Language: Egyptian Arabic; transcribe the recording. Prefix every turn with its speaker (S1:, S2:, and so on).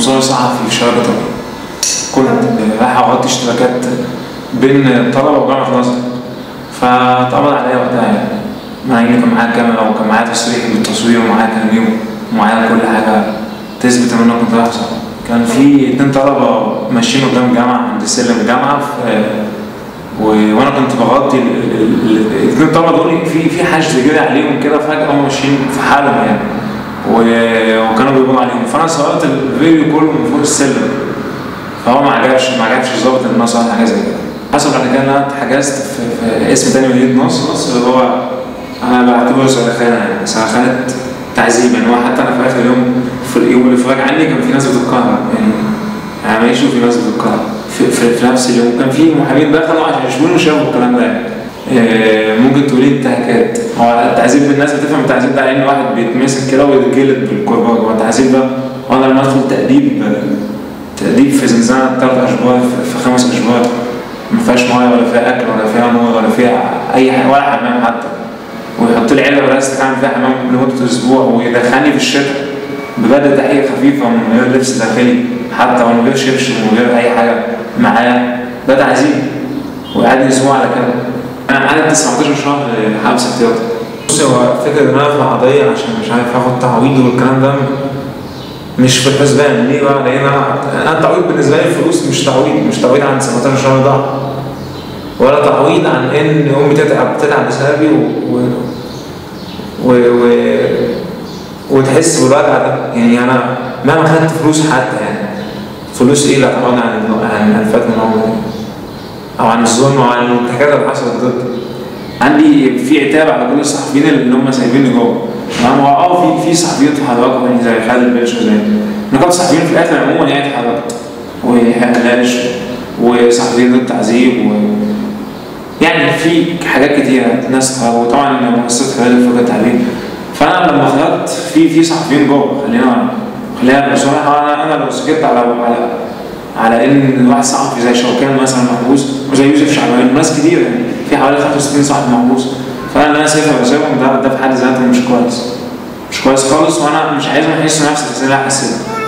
S1: كمصور صحفي في شبكة كنت رايح أغطي اشتراكات بين الطلبة وجامعة نظر فاتقبض عليا وقتها يعني مع إني كان معايا كاميرا وكان معايا تصريح بالتصوير ومعايا كاميرو ومعايا كل حاجة تثبت إن أنا كنت رايح صح كان في اتنين طلبة ماشيين قدام الجامعة عند سلم الجامعة في و... وانا كنت بغطي ال- ال- ال- الاثنين طلبه دول في في حشد جري عليهم كده فجاه هم ماشيين في حالهم يعني و... وكانوا بيقولوا عليهم فانا صورت الفيديو كله من فوق السلم فهو ما عجبش ما عجبش الظابط ان انا صورت حاجه زي كده حصل بعد كده ان انا اتحجزت في, في اسم تاني مدينه نصر نصر اللي هو انا بعتبره سرخانه يعني سرخانه تعذيب يعني هو حتى انا في اخر يوم في اليوم الافراج عني كان في ناس بتتكهرب يعني يعني ماشي وفي ناس بتتكهرب في, في, في نفس اليوم كان في محامين دخلوا عشان يشوفوني وشافوا الكلام ده يعني آه، ممكن تقولي انتهاكات هو التعذيب الناس بتفهم التعذيب ده على ان واحد بيتمسك كده ويتجلد بالكرباج هو التعذيب ده هو انا لما ادخل تأديب تأديب في زنزانة ثلاث أشهر في- في خمس أشهر ما فيهاش ميه ولا فيها أكل ولا فيها نور ولا فيها أي حاجة ولا حمام حتى ويحط لي علبة بلاستيك أعمل فيها حمام لمدة أسبوع ويدخلني في الشتاء بجد تحية خفيفة من غير لبس داخلي حتى ومن غير شبشب ومن غير أي حاجة معايا ده تعذيب وقعدني أسبوع على كده أنا قعدت 19 شهر حبس احتياطي بص هو فكرة إن أنا أرفع قضية عشان مش عارف آخد تعويض والكلام ده مش في الحسبان ليه بقى؟ لأن أنا أنا التعويض بالنسبة لي الفلوس مش تعويض مش تعويض عن 17 شهر ضاع ولا تعويض عن إن أمي تتعب تتعب بسببي و... و... و... و... وتحس بالوجع ده يعني أنا مهما خدت فلوس حتى يعني فلوس إيه لا تعوض عن عن عن فات من عمري أو عن الظلم أو عن الحاجات اللي حصلت ضدي عندي في عتاب على كل الصحفيين اللي هم سايبيني جوه تمام هو اه في في صحفيين اتحركوا يعني زي خالد باشا زي نقابه الصحفيين في الاخر عموما يعني اتحركت وهلاش وصحفيين ضد التعذيب و يعني في حاجات كتيرة ناس اتحركوا وطبعا مؤسسة خالد فوق التعليم فانا لما خرجت في في صحفيين جوه خلينا خلينا بصراحه انا انا لو سكت على على على ان واحد صحفي زي شوكان مثلا محبوس وزي يوسف شعبان وناس كتير يعني في حوالي 65 صحفي محبوس فانا اللي انا سايبها بسيبهم ده ده في حد ذاته مش كويس مش كويس خالص وانا مش عايزهم يحسوا نفس الرساله اللي أنا حسيتها